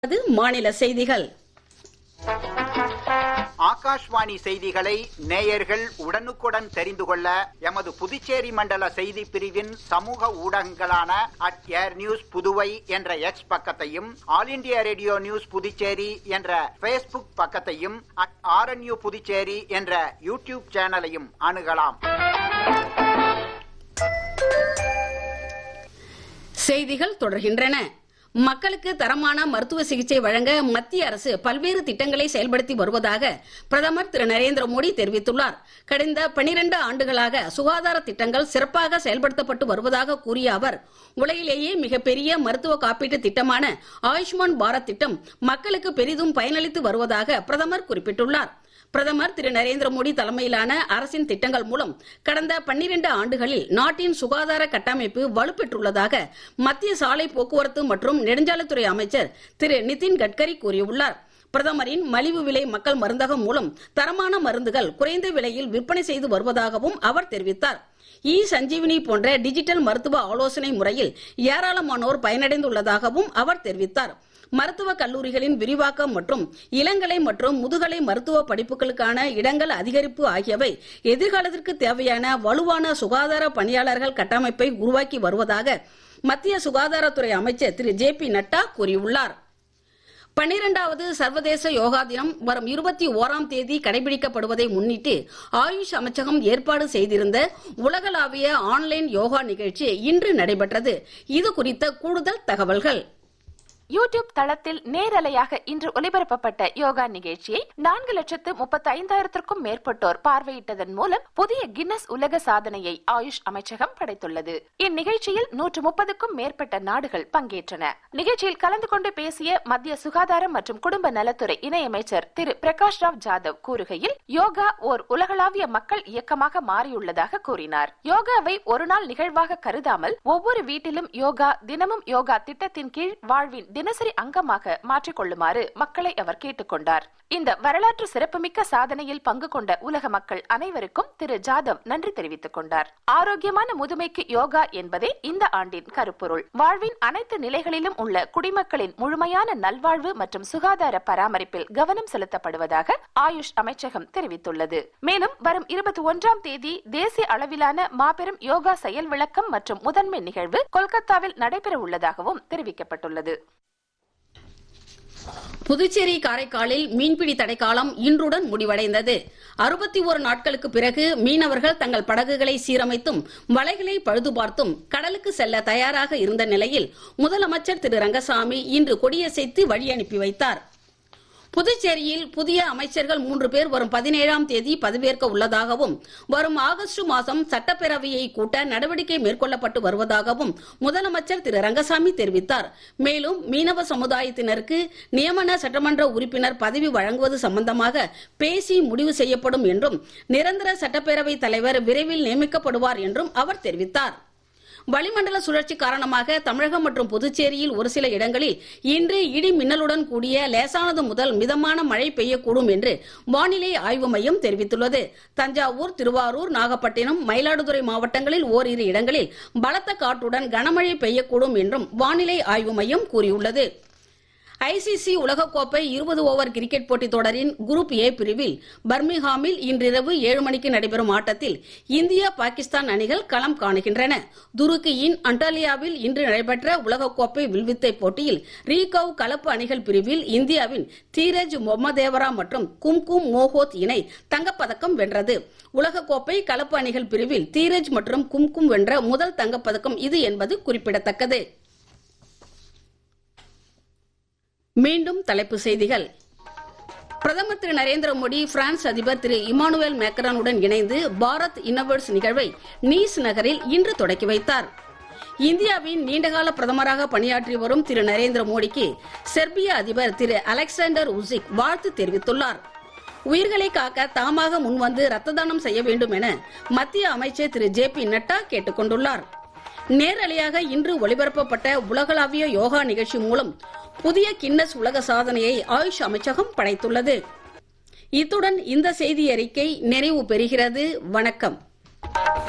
அது மாநில செய்திகள் ஆகாஷ்வாணி செய்திகளை நேயர்கள் உடனுக்குடன் தெரிந்து கொள்ள எமது புதுச்சேரி மண்டல செய்தி பிரிவின் சமூக ஊடகங்களான அட் ஏர் நியூஸ் புதுவை என்ற எக்ஸ் பக்கத்தையும் All India Radio news Puducherry என்ற பேஸ்புக் பக்கத்தையும் அட் ஆர்என்யூ புதுச்சேரி என்ற யூடியூப் சேனலையும் அணுகலாம் செய்திகள் தொடர்கின்றன மக்களுக்கு தரமான மருத்துவ சிகிச்சை வழங்க மத்திய அரசு பல்வேறு திட்டங்களை செயல்படுத்தி வருவதாக பிரதமர் திரு நரேந்திர மோடி தெரிவித்துள்ளார் கடந்த 12 ஆண்டுகளாக சுகாதார திட்டங்கள் சிறப்பாக செயல்படுத்தப்பட்டு வருவதாக கூறிய அவர் உலகிலேயே மிகப்பெரிய மருத்துவ காப்பீட்டு திட்டமான ஆயுஷ்மான் பாரத் திட்டம் மக்களுக்கு பெரிதும் பயனளித்து வருவதாக பிரதமர் குறிப்பிட்டுள்ளார் பிரதமர் திரு நரேந்திர மோடி தலைமையிலான அரசின் திட்டங்கள் மூலம் கடந்த 12 ஆண்டுகளில் நாட்டின் சுகாதார கட்டமைப்பு வலுப்பெற்றுள்ளதாக மத்திய சாலை போக்குவரத்து மற்றும் நெடுஞ்சாலைத்துறை அமைச்சர் திரு நிதின் கட்கரி கூறியுள்ளார் பிரதமரின் மலிவு விலை மக்கள் மருந்தகம் மூலம் தரமான மருந்துகள் குறைந்த விலையில் விற்பனை செய்து வருவதாகவும் அவர் தெரிவித்தார் இ சஞ்சீவினி போன்ற டிஜிட்டல் மருத்துவ ஆலோசனை முறையில் ஏராளமானோர் பயனடைந்துள்ளதாகவும் அவர் தெரிவித்தார் மருத்துவ கல்லூரிகளின் விரிவாக்கம் மற்றும் இளங்கலை மற்றும் முதுகலை மருத்துவ படிப்புகளுக்கான இடங்கள் அதிகரிப்பு ஆகியவை எதிர்காலத்திற்கு தேவையான வலுவான சுகாதார பணியாளர்கள் கட்டமைப்பை உருவாக்கி வருவதாக மத்திய சுகாதாரத்துறை அமைச்சர் திரு ஜே பி நட்டா கூறியுள்ளார் பன்னிரண்டாவது சர்வதேச யோகா தினம் வரும் இருபத்தி ஓராம் தேதி கடைபிடிக்கப்படுவதை முன்னிட்டு ஆயுஷ் அமைச்சகம் ஏற்பாடு செய்திருந்த உலகளாவிய ஆன்லைன் யோகா நிகழ்ச்சி இன்று நடைபெற்றது இது குறித்த கூடுதல் தகவல்கள் யூடியூப் தளத்தில் நேரலையாக இன்று ஒலிபரப்பப்பட்ட யோகா நிகழ்ச்சியை நான்கு லட்சத்து முப்பத்தி ஐந்தாயிரத்திற்கும் மேற்பட்டோர் பார்வையிட்டதன் மூலம் புதிய கின்னஸ் உலக சாதனையை ஆயுஷ் அமைச்சகம் படைத்துள்ளது இந்நிகழ்ச்சியில் நூற்று முப்பதுக்கும் மேற்பட்ட நாடுகள் பங்கேற்றன நிகழ்ச்சியில் கலந்து கொண்டு பேசிய மத்திய சுகாதாரம் மற்றும் குடும்ப நலத்துறை இணையமைச்சர் திரு பிரகாஷ் ராவ் ஜாதவ் கூறுகையில் யோகா ஓர் உலகளாவிய மக்கள் இயக்கமாக மாறியுள்ளதாக கூறினார் யோகாவை ஒரு நாள் நிகழ்வாக கருதாமல் ஒவ்வொரு வீட்டிலும் யோகா தினமும் யோகா திட்டத்தின் கீழ் வாழ்வின் தினசரி அங்கமாக மாற்றிக் கொள்ளுமாறு மக்களை அவர் கேட்டுக்கொண்டார் இந்த வரலாற்று சிறப்புமிக்க சாதனையில் பங்கு கொண்ட உலக மக்கள் அனைவருக்கும் திரு ஜாதவ் நன்றி தெரிவித்துக் கொண்டார் ஆரோக்கியமான முதுமைக்கு யோகா என்பதே இந்த ஆண்டின் கருப்பொருள் வாழ்வின் அனைத்து நிலைகளிலும் உள்ள குடிமக்களின் முழுமையான நல்வாழ்வு மற்றும் சுகாதார பராமரிப்பில் கவனம் செலுத்தப்படுவதாக ஆயுஷ் அமைச்சகம் தெரிவித்துள்ளது மேலும் வரும் இருபத்தி ஒன்றாம் தேதி தேசிய அளவிலான மாபெரும் யோகா செயல் விளக்கம் மற்றும் முதன்மை நிகழ்வு கொல்கத்தாவில் நடைபெற உள்ளதாகவும் தெரிவிக்கப்பட்டுள்ளது புதுச்சேரி காரைக்காலில் மீன்பிடி தடைக்காலம் இன்றுடன் முடிவடைந்தது அறுபத்தி ஒரு நாட்களுக்கு பிறகு மீனவர்கள் தங்கள் படகுகளை சீரமைத்தும் வலைகளை பழுது பார்த்தும் கடலுக்கு செல்ல தயாராக இருந்த நிலையில் முதலமைச்சர் திரு ரங்கசாமி இன்று கொடியசைத்து வழி அனுப்பி வைத்தார் புதுச்சேரியில் புதிய அமைச்சர்கள் மூன்று பேர் வரும் பதினேழாம் தேதி பதவியேற்க உள்ளதாகவும் வரும் ஆகஸ்ட் மாதம் சட்டப்பேரவையை கூட்ட நடவடிக்கை மேற்கொள்ளப்பட்டு வருவதாகவும் முதலமைச்சர் திரு ரங்கசாமி தெரிவித்தார் மேலும் மீனவ சமுதாயத்தினருக்கு நியமன சட்டமன்ற உறுப்பினர் பதவி வழங்குவது சம்பந்தமாக பேசி முடிவு செய்யப்படும் என்றும் நிரந்தர சட்டப்பேரவை தலைவர் விரைவில் நியமிக்கப்படுவார் என்றும் அவர் தெரிவித்தார் வளிமண்டல சுழற்சி காரணமாக தமிழகம் மற்றும் புதுச்சேரியில் ஒரு சில இடங்களில் இன்று இடி மின்னலுடன் கூடிய லேசானது முதல் மிதமான மழை பெய்யக்கூடும் என்று வானிலை ஆய்வு மையம் தெரிவித்துள்ளது தஞ்சாவூர் திருவாரூர் நாகப்பட்டினம் மயிலாடுதுறை மாவட்டங்களில் ஓரிரு இடங்களில் பலத்த காற்றுடன் கனமழை பெய்யக்கூடும் என்றும் வானிலை ஆய்வு மையம் கூறியுள்ளது ஐசிசி உலகக்கோப்பை இருபது ஓவர் கிரிக்கெட் போட்டித் தொடரின் குரூப் ஏ பிரிவில் பர்மிங்ஹாமில் இன்றிரவு ஏழு மணிக்கு நடைபெறும் ஆட்டத்தில் இந்தியா பாகிஸ்தான் அணிகள் களம் காணுகின்றன துருக்கியின் அண்டாலியாவில் இன்று நடைபெற்ற உலகக்கோப்பை வில்வித்தை போட்டியில் ரீகவ் கலப்பு அணிகள் பிரிவில் இந்தியாவின் தீரஜ் மொம்மதேவரா மற்றும் கும்கும் மோஹோத் இணை தங்கப்பதக்கம் வென்றது உலகக்கோப்பை கலப்பு அணிகள் பிரிவில் தீரஜ் மற்றும் கும்கும் வென்ற முதல் தங்கப்பதக்கம் இது என்பது குறிப்பிடத்தக்கது மீண்டும் தலைப்புச் செய்திகள் பிரதமர் திரு நரேந்திர மோடி பிரான்ஸ் அதிபர் திரு இமானுவேல் மேக்ரானுடன் இணைந்து பாரத் இன்னோவேட்ஸ் நிகழ்வை நீஸ் நகரில் இன்று தொடக்கி வைத்தார் இந்தியாவின் நீண்டகால பிரதமராக பணியாற்றி வரும் திரு நரேந்திர மோடிக்கு செர்பிய அதிபர் திரு அலெக்சாண்டர் உசிக் வாழ்த்து தெரிவித்துள்ளார் உயிர்களை காக்க தாமாக முன்வந்து ரத்த தானம் செய்ய வேண்டும் என மத்திய அமைச்சர் திரு ஜே பி நட்டா கேட்டுக் கொண்டுள்ளார் நேரலையாக இன்று ஒளிபரப்பப்பட்ட உலகளாவிய யோகா நிகழ்ச்சி மூலம் புதிய கின்னஸ் உலக சாதனையை ஆயுஷ் அமைச்சகம் படைத்துள்ளது இத்துடன் இந்த செய்தி அறிக்கை நிறைவு பெறுகிறது வணக்கம்